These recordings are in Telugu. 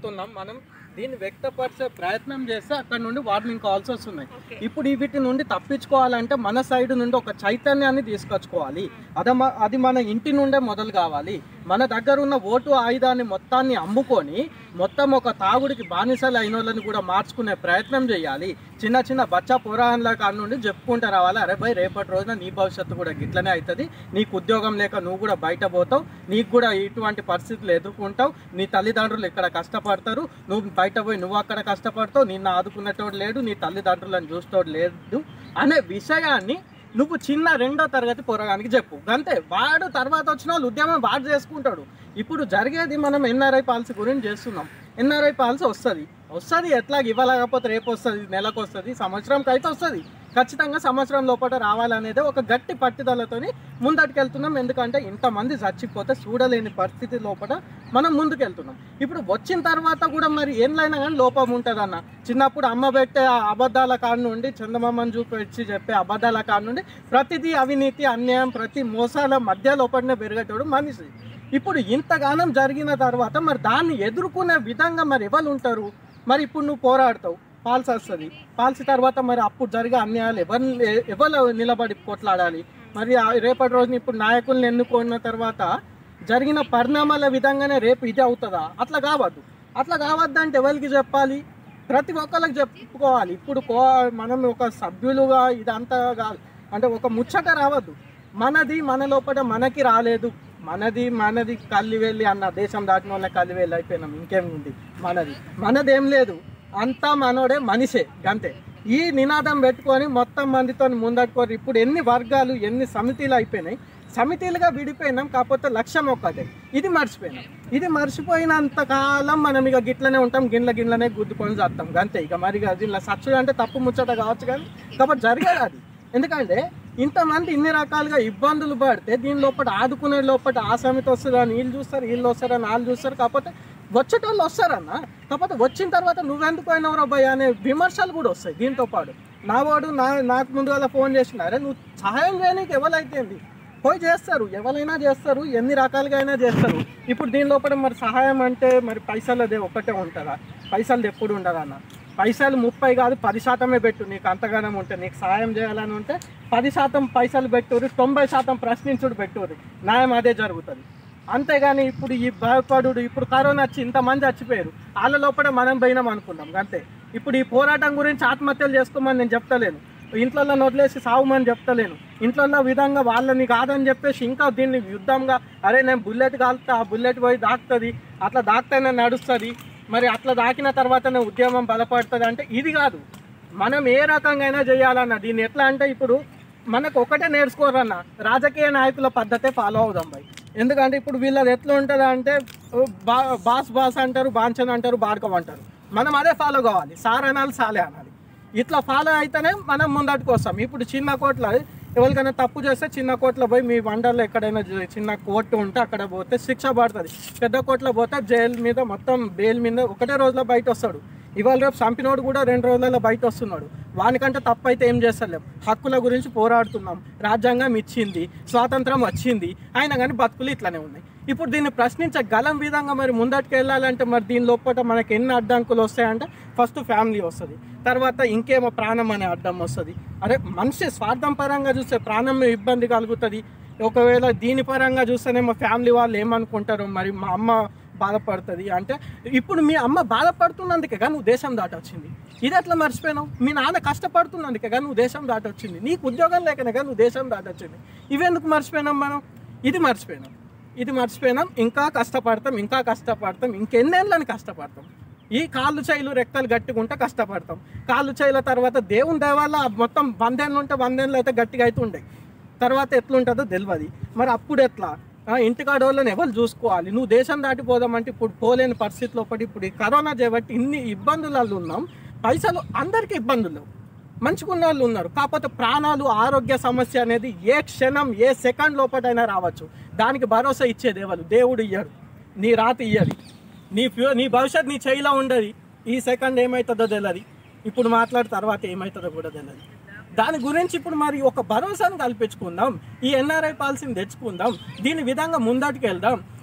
చెప్తున్నాం మనం దీన్ని వ్యక్తపరిచే ప్రయత్నం చేస్తే అక్కడ నుండి వార్నింగ్ కాల్స్ వస్తున్నాయి ఓకే ఇప్పుడు ఈ వీటి నుండి తప్పించుకోవాలంటే మన సైడ్ నుండి ఒక చైతన్యాన్ని తీసుకొచ్చుకోవాలి అది మ- అది మన ఇంటి నుండే మొదలు కావాలి మన దగ్గర ఉన్న ఓటు ఆయుధాన్ని మొత్తాన్ని అమ్ముకొని మొత్తం ఒక తాగుడికి బానిసలు అయిన వాళ్ళని కూడా మార్చుకునే ప్రయత్నం చేయాలి చిన్న చిన్న బచ్చా పురాణాల కాడ నుండి చెప్పుకుంటూ రావాలి అరే భయ్ రేపటి రోజున నీ భవిష్యత్తు కూడా గిట్లనే అవుతుంది నీకు ఉద్యోగం లేక నువ్వు కూడా బయట పోతావు నీకు కూడా ఇటువంటి పరిస్థితులు ఎదుర్కొంటావు నీ తల్లిదండ్రులు ఇక్కడ కష్టపడతారు నువ్వు బయట పోయి నువ్వు అక్కడ కష్టపడతావు నిన్ను ఆదుకునేటోడు లేడు నీ తల్లిదండ్రులను చూసేటోడు లేదు అనే విషయాన్ని నువ్వు చిన్న రెండో తరగతి పొరగానికి చెప్పు అంతే వాడు తర్వాత వచ్చిన వాళ్ళు ఉద్యమం వాడు చేసుకుంటాడు ఇప్పుడు జరిగేది మనం ఎన్ఆర్ఐ పాలసీ గురించి చేస్తున్నాం ఎన్ఆర్ఐ పాలసీ వస్తుంది వస్తుంది ఎట్లా ఇవ్వలేకపోతే రేపు వస్తుంది నెలకు వస్తుంది సంవత్సరంకి అయితే వస్తుంది ఖచ్చితంగా సంవత్సరం లోపల రావాలనేది ఒక గట్టి పట్టుదలతోని ముందటికెళ్తున్నాం ఎందుకంటే ఇంతమంది చచ్చిపోతే చూడలేని పరిస్థితి లోపల మనం ముందుకెళ్తున్నాం ఇప్పుడు వచ్చిన తర్వాత కూడా మరి ఏంలైనా కానీ లోపం ఉంటుంది అన్న చిన్నప్పుడు అమ్మ పెట్టే ఆ అబద్ధాల కాడ నుండి చందమామని చూపించి చెప్పే అబద్ధాల కాడ నుండి ప్రతిదీ అవినీతి అన్యాయం ప్రతి మోసాల మధ్య లోపలనే పెరిగేటోడు మనిషి ఇప్పుడు ఇంతగానం జరిగిన తర్వాత మరి దాన్ని ఎదుర్కొనే విధంగా మరి ఎవరు ఉంటారు మరి ఇప్పుడు నువ్వు పోరాడతావు పాల్సి వస్తుంది పాల్సి తర్వాత మరి అప్పుడు జరిగే అన్యాయాలు ఎవరు ఎవరు నిలబడి కొట్లాడాలి మరి ఆ రేపటి రోజున ఇప్పుడు నాయకుల్ని ఎన్నుకున్న తర్వాత జరిగిన పరిణామాల విధంగానే రేపు ఇది అవుతుందా అట్లా కావద్దు అట్లా కావద్దంటే ఎవరికి చెప్పాలి ప్రతి ఒక్కరికి చెప్పుకోవాలి ఇప్పుడు కో మనం ఒక సభ్యులుగా ఇదంతా కాదు అంటే ఒక ముచ్చట రావద్దు మనది మన లోపల మనకి రాలేదు మనది మనది కల్లి వెళ్ళి అన్న దేశం దాటిన వాళ్ళ కల్లి వెళ్ళి అయిపోయినాం ఇంకేం ఉంది మనది మనదేం లేదు అంతా మనోడే మనిషే గంతే ఈ నినాదం పెట్టుకొని మొత్తం మందితో ముందట్టుకొని ఇప్పుడు ఎన్ని వర్గాలు ఎన్ని సమితిలు అయిపోయినాయి సమితిలుగా విడిపోయినాం కాకపోతే లక్ష్యం ఒక్కటే ఇది మర్చిపోయినాం ఇది మర్చిపోయినంత కాలం మనం ఇక గిట్లనే ఉంటాం గిన్నెల గిన్నెలనే గుద్దుకొని చేస్తాం అంతే ఇక మరి ఇక దీనిలో సచ్చు అంటే తప్పు ముచ్చట కావచ్చు కానీ కాబట్టి జరిగేది అది ఎందుకంటే ఇంతమంది ఇన్ని రకాలుగా ఇబ్బందులు పడితే దీని లోపల ఆదుకునే లోపల ఆ సమితి వస్తుంది అని వీళ్ళు చూస్తారు వీళ్ళు వస్తారని వాళ్ళు చూస్తారు కాకపోతే వచ్చేటోళ్ళు వస్తారన్న కాకపోతే వచ్చిన తర్వాత నువ్వెందుకు అయినవరా భయ అనే విమర్శలు కూడా వస్తాయి దీంతో పాటు నా వాడు నా నాకు ముందుగా ఫోన్ చేసినారే నువ్వు సహాయం చేయడానికి ఎవరైతేంది పోయి చేస్తారు ఎవరైనా చేస్తారు ఎన్ని రకాలుగా అయినా చేస్తారు ఇప్పుడు దీని లోపల మరి సహాయం అంటే మరి పైసలదే ఒకటే ఉంటుందా పైసలు ఎప్పుడు ఉండదన్న పైసలు ముప్పై కాదు పది శాతమే పెట్టు నీకు అంతగానం ఉంటే నీకు సహాయం చేయాలని ఉంటే పది శాతం పైసలు పెట్టురు తొంభై శాతం ప్రశ్నించుడు పెట్టురు న్యాయం అదే జరుగుతుంది అంతేగాని ఇప్పుడు ఈ భయపడు ఇప్పుడు కరోనా వచ్చి ఇంతమంది చచ్చిపోయారు వాళ్ళ లోపల మనం పోయినాం అనుకున్నాం అంతే ఇప్పుడు ఈ పోరాటం గురించి ఆత్మహత్యలు చేసుకోమని నేను చెప్తలేను ఇంట్లో వదిలేసి సావుమని చెప్తలేను ఇంట్లో విధంగా వాళ్ళని కాదని చెప్పేసి ఇంకా దీన్ని యుద్ధంగా అరే నేను బుల్లెట్ కాలుతా ఆ బుల్లెట్ పోయి దాక్తుంది అట్లా దాక్తేనే నడుస్తుంది మరి అట్లా దాకిన తర్వాతనే ఉద్యమం బలపడుతుంది అంటే ఇది కాదు మనం ఏ రకంగా అయినా చేయాలన్న దీన్ని ఎట్లా అంటే ఇప్పుడు మనకు ఒకటే నేర్చుకోరన్న రాజకీయ నాయకుల పద్ధతే ఫాలో అవుదాం భయ్ ఎందుకంటే ఇప్పుడు వీళ్ళది ఎట్లా ఉంటుంది అంటే బా బాస్ బాస్ అంటారు బాంచన్ అంటారు బార్కం అంటారు మనం అదే ఫాలో కావాలి సార్ అనాలి సాలే అనాలి ఇట్లా ఫాలో అయితేనే మనం ముందట్టుకు వస్తాం ఇప్పుడు చిన్న కోట్ల ఎవరికైనా తప్పు చేస్తే చిన్న కోట్ల పోయి మీ వండర్లో ఎక్కడైనా జ- చిన్న కోర్టు ఉంటే అక్కడ పోతే శిక్ష పడుతుంది పెద్ద కోర్టులో పోతే జైలు మీద మొత్తం బెయిల్ మీద ఒకటే రోజులో బయట వస్తాడు ఇవాళ రేపు చంపినోడు కూడా రెండు రోజులలో బయట వస్తున్నాడు వానికంటే తప్పు అయితే ఏం చేస్తలేం హక్కుల గురించి పోరాడుతున్నాం రాజ్యాంగం ఇచ్చింది స్వాతంత్రం వచ్చింది అయినా కానీ బతుకులు ఇట్లానే ఉన్నాయి ఇప్పుడు దీన్ని ప్రశ్నించే గలం విధంగా మరి ముందటికి వెళ్ళాలంటే మరి దీని లోపల మనకి ఎన్ని అడ్డంకులు వస్తాయంటే ఫస్ట్ ఫ్యామిలీ వస్తుంది తర్వాత ఇంకేమో ప్రాణం అనే అడ్డం వస్తుంది అరే మనిషి స్వార్థం పరంగా చూస్తే ప్రాణం మీద ఇబ్బంది కలుగుతుంది ఒకవేళ దీని పరంగా చూస్తేనేమో ఫ్యామిలీ వాళ్ళు ఏమనుకుంటారు మరి మా అమ్మ బాధపడుతుంది అంటే ఇప్పుడు మీ అమ్మ బాధపడుతున్నందుకే కానీ నువ్వు దేశం దాటొచ్చింది ఇది ఎట్లా మర్చిపోయినావు మీ నాన్న కష్టపడుతున్నందుకే కానీ నువ్వు దేశం దాటొచ్చింది నీకు ఉద్యోగం లేకనే కానీ నువ్వు దేశం దాటొచ్చింది ఇవెందుకు మర్చిపోయినాం మనం ఇది మర్చిపోయినాం ఇది మర్చిపోయినాం ఇంకా కష్టపడతాం ఇంకా కష్టపడతాం ఇంకెన్నేళ్ళని కష్టపడతాం ఈ కాళ్ళు చేయిలు రెక్కలు గట్టిగా కష్టపడతాం కాళ్ళు చేయిల తర్వాత దేవుని దేవాల మొత్తం వందేళ్ళు ఉంటే వందేళ్ళు అయితే గట్టిగా అయితే ఉండే తర్వాత ఎట్లుంటుందో తెలియదు మరి అప్పుడు ఎట్లా ఆ, ఇంటికాడ వాళ్ళని ఎవరు చూసుకోవాలి నువ్వు దేశం దాటిపోదామంటే ఇప్పుడు పోలేని పరిస్థితిలో పడి ఇప్పుడు ఈ కరోనా చేయబట్టి ఇన్ని ఇబ్బందులలో ఉన్నాం పైసలు అందరికీ ఇబ్బందులు లేవు మంచుకున్న వాళ్ళు ఉన్నారు కాకపోతే ప్రాణాలు ఆరోగ్య సమస్య అనేది ఏ క్షణం ఏ సెకండ్ లోపటైనా రావచ్చు దానికి భరోసా ఇచ్చేది ఎవరు దేవుడు ఇయ్యడు నీ రాత ఇయ్యది నీ ఫ్యూ నీ భవిష్యత్ నీ చేయిలో ఉండదు ఈ సెకండ్ ఏమవుతుందో తెలియదు ఇప్పుడు మాట్లాడిన తర్వాత ఏమవుతుందో కూడా తెలియదు దాని గురించి ఇప్పుడు మరి ఒక భరోసాను కల్పించుకుందాం ఈ ఎన్ఆర్ఐ పాలసీని తెచ్చుకుందాం దీని విధంగా ముందటికి వెళ్దాం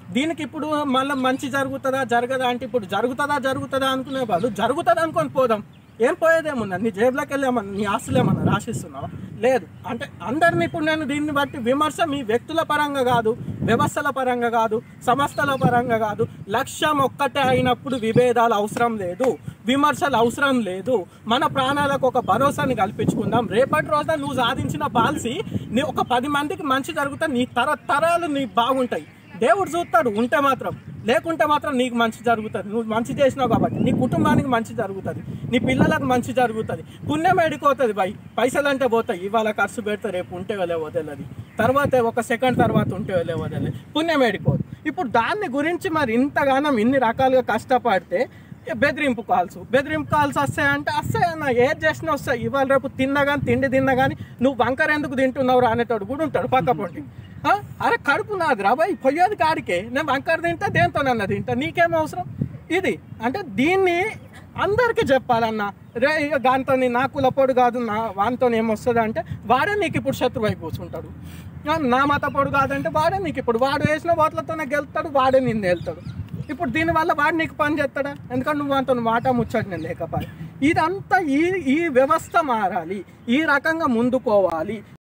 దీనికి ఇప్పుడు మళ్ళీ మంచి జరుగుతుందా జరగదా అంటే ఇప్పుడు జరుగుతుందా జరుగుతుందా అనుకునే బదులు జరుగుతుంది అనుకొని పోదాం ఏం పోయేదేముందా నీ జేబులోకి వెళ్ళేమన్నా నీ ఆస్తులు ఏమన్నా రాసిస్తున్నావా లేదు అంటే అందరిని ఇప్పుడు నేను దీన్ని బట్టి విమర్శ మీ వ్యక్తుల పరంగా కాదు వ్యవస్థల పరంగా కాదు సంస్థల పరంగా కాదు లక్ష్యం ఒక్కటే అయినప్పుడు విభేదాలు అవసరం లేదు విమర్శలు అవసరం లేదు మన ప్రాణాలకు ఒక భరోసాని కల్పించుకుందాం రేపటి రోజున నువ్వు సాధించిన పాలసీ నీ ఒక పది మందికి మంచి జరుగుతా నీ తరతరాలు నీ బాగుంటాయి దేవుడు చూస్తాడు ఉంటే మాత్రం లేకుంటే మాత్రం నీకు మంచి జరుగుతుంది నువ్వు మంచి చేసినావు కాబట్టి నీ కుటుంబానికి మంచి జరుగుతుంది నీ పిల్లలకు మంచి జరుగుతుంది పుణ్యం ఎడిపోతుంది భయ్ పైసలు అంటే పోతాయి ఇవాళ ఖర్చు పెడితే రేపు ఉంటే వెళ్ళేవో తెలియదు తర్వాత ఒక సెకండ్ తర్వాత ఉంటే వెళ్ళేవో తెలియదు పుణ్యం ఎడిపోదు ఇప్పుడు దాన్ని గురించి మరి ఇంతగానం ఇన్ని రకాలుగా కష్టపడితే ఏ బెదిరింపు కాల్స్ బెదిరింపు కాల్స్ వస్తాయంటే వస్తాయన్న ఏది చేసినా వస్తాయి ఇవాళ రేపు తిన్నా కానీ తిండి తిన్నా కానీ నువ్వు వంకర ఎందుకు తింటున్నావు రా అనేటోడు కూడా ఉంటాడు పక్క పొంటి ఆ? అరే కడుపు నాది రా బాయ్ పోయేది కాడికే నేను వంకర తింటా దేంతోనన్నా తింటా నీకేం అవసరం ఇది అంటే దీన్ని అందరికీ చెప్పాలన్న రే ఇక దాంతో నా కులపోడు కాదు నా వానితో ఏమొస్తుంది అంటే వాడే నీకు ఇప్పుడు శత్రువై కూర్చుంటాడు ఆ, నా మత పొడు కాదంటే వాడే నీకు ఇప్పుడు వాడు వేసిన ఓట్లతోనే గెలుతాడు వాడే నిన్ను వెళ్తాడు ఇప్పుడు దీనివల్ల వాడు నీకు పని చేస్తాడా ఎందుకంటే నువ్వు అంత మాట ముచ్చట నేను లేకపోయి ఇదంతా ఈ ఈ వ్యవస్థ మారాలి ఈ రకంగా ముందుకోవాలి